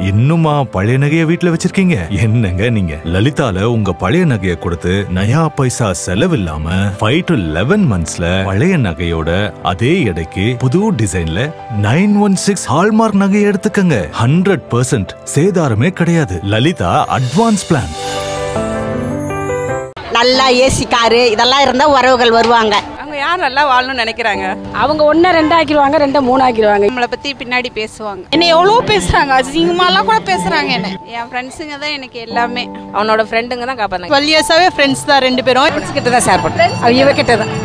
இன்னுமா பழைய நகைய வீட்ல வச்சிருக்கீங்க என்னங்க நீங்க லலிதால உங்க பழைய நகைய கொடுத்து நயா பைசா செலவில்லாம ஃபைவ் டு லெவன் மந்த்ஸ்ல பழைய நகையோட அதே எடைக்கு புது டிசைன்ல நைன் ஒன் சிக்ஸ் ஹால்மார்க் நகையை எடுத்துக்கங்க ஹண்ட்ரட் பர்சன்ட் சேதாரமே கிடையாது லலிதா அட்வான்ஸ் பிளான் நல்லா ஏசி காரு இதெல்லாம் இருந்தால் உறவுகள் வருவாங்க அவங்க யார் நல்லா வாழணும்னு நினைக்கிறாங்க அவங்க ஒன்றை ரெண்டு ஆக்கிடுவாங்க ரெண்டை மூணு ஆக்கிடுவாங்க நம்மளை பற்றி பின்னாடி பேசுவாங்க என்ன எவ்வளோ பேசுறாங்க அசிங்கமாலாம் கூட பேசுறாங்க என்ன என் ஃப்ரெண்ட்ஸுங்க தான் எனக்கு எல்லாமே அவனோட ஃப்ரெண்டுங்க தான் காப்பாங்க டுவெல் இயர்ஸாவே ஃப்ரெண்ட்ஸ் தான் ரெண்டு பேரும் கிட்ட தான் ஷேர் பண்ணுறேன் அவ இவ கிட்ட தான்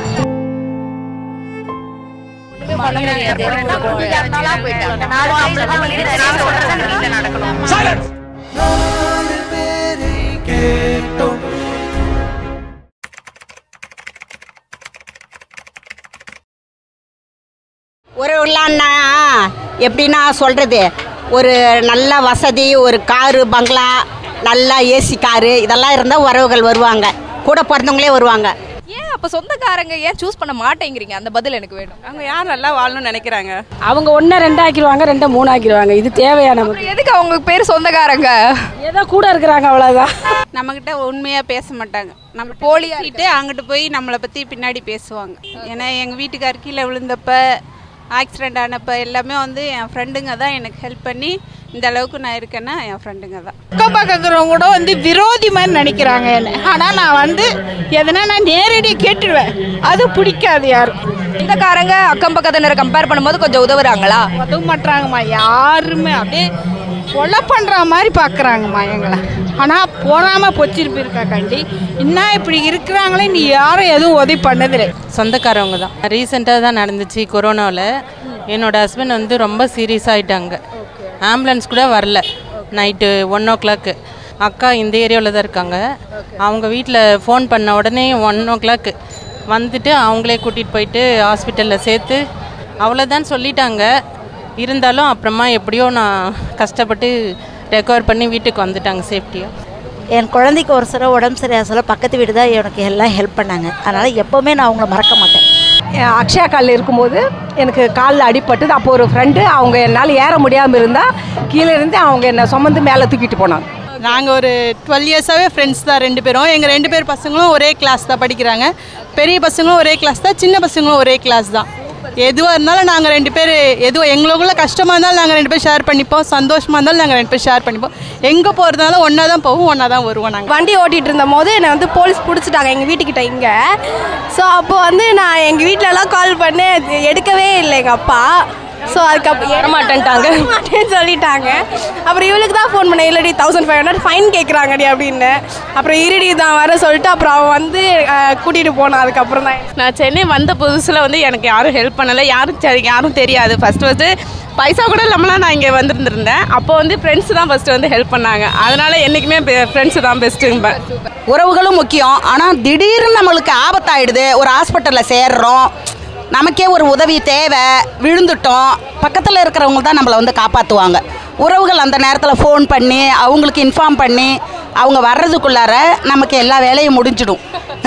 உறவுகளான்னா எப்படின்னா சொல்றது ஒரு நல்ல வசதி ஒரு காரு பங்களா நல்லா ஏசி காரு இதெல்லாம் இருந்தால் உறவுகள் வருவாங்க கூட பிறந்தவங்களே வருவாங்க ஏன் அப்ப சொந்தக்காரங்க ஏன் சூஸ் பண்ண மாட்டேங்கிறீங்க அந்த பதில் எனக்கு வேணும் அவங்க யார் நல்லா வாழணும்னு நினைக்கிறாங்க அவங்க ஒன்றை ரெண்டு ஆக்கிடுவாங்க ரெண்டை மூணு ஆக்கிடுவாங்க இது தேவையா நமக்கு அப்புறம் எதுக்கு அவங்களுக்கு பேர் சொந்தக்காரங்க ஏதோ கூட இருக்கிறாங்க அவ்வளோதான் நம்மக்கிட்ட உண்மையாக பேச மாட்டாங்க நம்ம போலியாகிட்டு அங்கிட்டு போய் நம்மளை பற்றி பின்னாடி பேசுவாங்க ஏன்னா எங்கள் வீட்டுக்கார் கீழே விழுந்தப்ப ஆக்சிடெண்ட் ஆனப்ப எல்லாமே வந்து என் ஃப்ரெண்டுங்க தான் எனக்கு ஹெல்ப் பண்ணி இந்த அளவுக்கு நான் இருக்கேன்னா என் ஃப்ரெண்டுங்க தான் அக்கம் பக்கக்கிறவங்க கூட வந்து விரோதி மாதிரி நினைக்கிறாங்க என்ன ஆனால் நான் வந்து எதனா நான் நேரடியாக கேட்டுருவேன் அது பிடிக்காது யாரும் சொந்தக்காரங்க அக்கம் பக்கத்தினரை கம்பேர் பண்ணும்போது கொஞ்சம் உதவுறாங்களா உதவ மாட்டாங்கம்மா யாருமே அப்படியே கொலை பண்ணுற மாதிரி பார்க்குறாங்கம்மா எங்களை ஆனால் போகாமல் பொச்சிருப்பு இருக்கா கண்டி இன்னும் இப்படி இருக்கிறாங்களே நீ யாரும் எதுவும் உதவி பண்ணதில்லை சொந்தக்காரவங்க தான் ரீசெண்டாக தான் நடந்துச்சு கொரோனாவில் என்னோட ஹஸ்பண்ட் வந்து ரொம்ப சீரியஸ் ஆகிட்டாங்க ஆம்புலன்ஸ் கூட வரல நைட்டு ஒன் ஓ கிளாக்கு அக்கா இந்த ஏரியாவில் தான் இருக்காங்க அவங்க வீட்டில் ஃபோன் பண்ண உடனே ஒன் ஓ கிளாக்கு வந்துட்டு அவங்களே கூட்டிகிட்டு போயிட்டு ஹாஸ்பிட்டலில் சேர்த்து அவ்வளோதான் சொல்லிட்டாங்க இருந்தாலும் அப்புறமா எப்படியோ நான் கஷ்டப்பட்டு ரெக்கவர் பண்ணி வீட்டுக்கு வந்துட்டாங்க சேஃப்டியாக என் குழந்தைக்கு ஒரு சில உடம்பு சரியாக சொல்ல பக்கத்து வீடு தான் எனக்கு எல்லாம் ஹெல்ப் பண்ணாங்க அதனால் எப்போவுமே நான் அவங்கள மறக்க மாட்டேன் அக்ஷயா காலில் இருக்கும்போது எனக்கு காலில் அடிபட்டது அப்போ ஒரு ஃப்ரெண்டு அவங்க என்னால் ஏற முடியாமல் இருந்தால் கீழே இருந்து அவங்க என்னை சுமந்து மேலே தூக்கிட்டு போனாங்க நாங்கள் ஒரு டுவெல் இயர்ஸாகவே ஃப்ரெண்ட்ஸ் தான் ரெண்டு பேரும் எங்கள் ரெண்டு பேர் பசங்களும் ஒரே கிளாஸ் தான் படிக்கிறாங்க பெரிய பசங்களும் ஒரே கிளாஸ் தான் சின்ன பசங்களும் ஒரே கிளாஸ் தான் எதுவாக இருந்தாலும் நாங்கள் ரெண்டு பேர் எதுவும் எங்களுக்குள்ள கஷ்டமாக இருந்தாலும் நாங்கள் ரெண்டு பேர் ஷேர் பண்ணிப்போம் சந்தோஷமாக இருந்தாலும் நாங்கள் ரெண்டு பேர் ஷேர் பண்ணிப்போம் எங்கே போகிறதுனால ஒன்றா தான் போவோம் ஒன்றா தான் வருவோம் நாங்கள் வண்டி ஓட்டிகிட்டு இருந்த போது என்னை வந்து போலீஸ் பிடிச்சிட்டாங்க எங்கள் வீட்டுக்கிட்ட இங்கே ஸோ அப்போ வந்து நான் எங்கள் வீட்டிலலாம் கால் பண்ணேன் அது எடுக்கவே இல்லை எங்கள் அப்பா ஸோ அதுக்கப்புறம் வரமாட்டேன்ட்டாங்க மாட்டேன்னு சொல்லிட்டாங்க அப்புறம் இவளுக்கு தான் ஃபோன் பண்ணேன் இல்லடி தௌசண்ட் ஃபைவ் ஹண்ட்ரட் ஃபைன் கேட்குறாங்கடி அப்படின்னு அப்புறம் இருடி தான் வர சொல்லிட்டு அப்புறம் அவன் வந்து கூட்டிகிட்டு போனான் அதுக்கப்புறம் தான் நான் சென்னை வந்த புதுசில் வந்து எனக்கு யாரும் ஹெல்ப் பண்ணலை யாரும் சரி யாரும் தெரியாது ஃபஸ்ட்டு ஃபஸ்ட்டு பைசா கூட இல்லாமலாம் நான் இங்கே வந்திருந்திருந்தேன் அப்போ வந்து ஃப்ரெண்ட்ஸ் தான் ஃபஸ்ட்டு வந்து ஹெல்ப் பண்ணாங்க அதனால என்றைக்குமே ஃப்ரெண்ட்ஸு தான் பெஸ்ட்டும்பேன் உறவுகளும் முக்கியம் ஆனால் திடீர்னு நம்மளுக்கு ஆபத்தாயிடுது ஒரு ஹாஸ்பிட்டலில் சேர்றோம் நமக்கே ஒரு உதவி தேவை விழுந்துட்டோம் பக்கத்தில் இருக்கிறவங்க தான் நம்மளை வந்து காப்பாற்றுவாங்க உறவுகள் அந்த நேரத்தில் ஃபோன் பண்ணி அவங்களுக்கு இன்ஃபார்ம் பண்ணி அவங்க வர்றதுக்குள்ளார நமக்கு எல்லா வேலையும் முடிஞ்சிடும்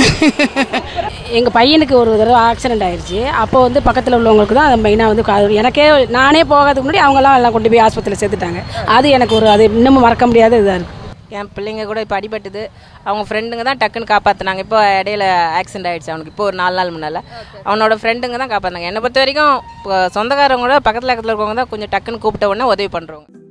எங்கள் பையனுக்கு ஒரு தடவை ஆக்சிடென்ட் ஆயிடுச்சு அப்போ வந்து பக்கத்தில் உள்ளவங்களுக்கு தான் அது மெயினாக வந்து கா- எனக்கே நானே போகிறதுக்கு முன்னாடி அவங்கெல்லாம் எல்லாம் கொண்டு போய் ஆஸ்பத்திரியில் சேர்த்துட்டாங்க அது எனக்கு ஒரு அது இன்னமும் மறக்க முடியாத இதாக இருக்குது என் பிள்ளைங்க கூட இப்போ அடிபட்டுது அவங்க ஃப்ரெண்டுங்க தான் டக்குன்னு காப்பாற்றினாங்க இப்போ இடையில ஆக்சிடென்ட் ஆயிடுச்சு அவனுக்கு இப்போ ஒரு நாலு நாள் முன்னால் அவனோட ஃப்ரெண்டுங்க தான் காப்பாற்றினாங்க என்னை பொறுத்த வரைக்கும் இப்போ சொந்தக்காரங்க கூட பக்கத்தில் பக்கத்தில் இருக்கவங்க தான் கொஞ்சம் டக்குன்னு கூப்பிட்ட உடனே உதவி பண்ணுறவங்க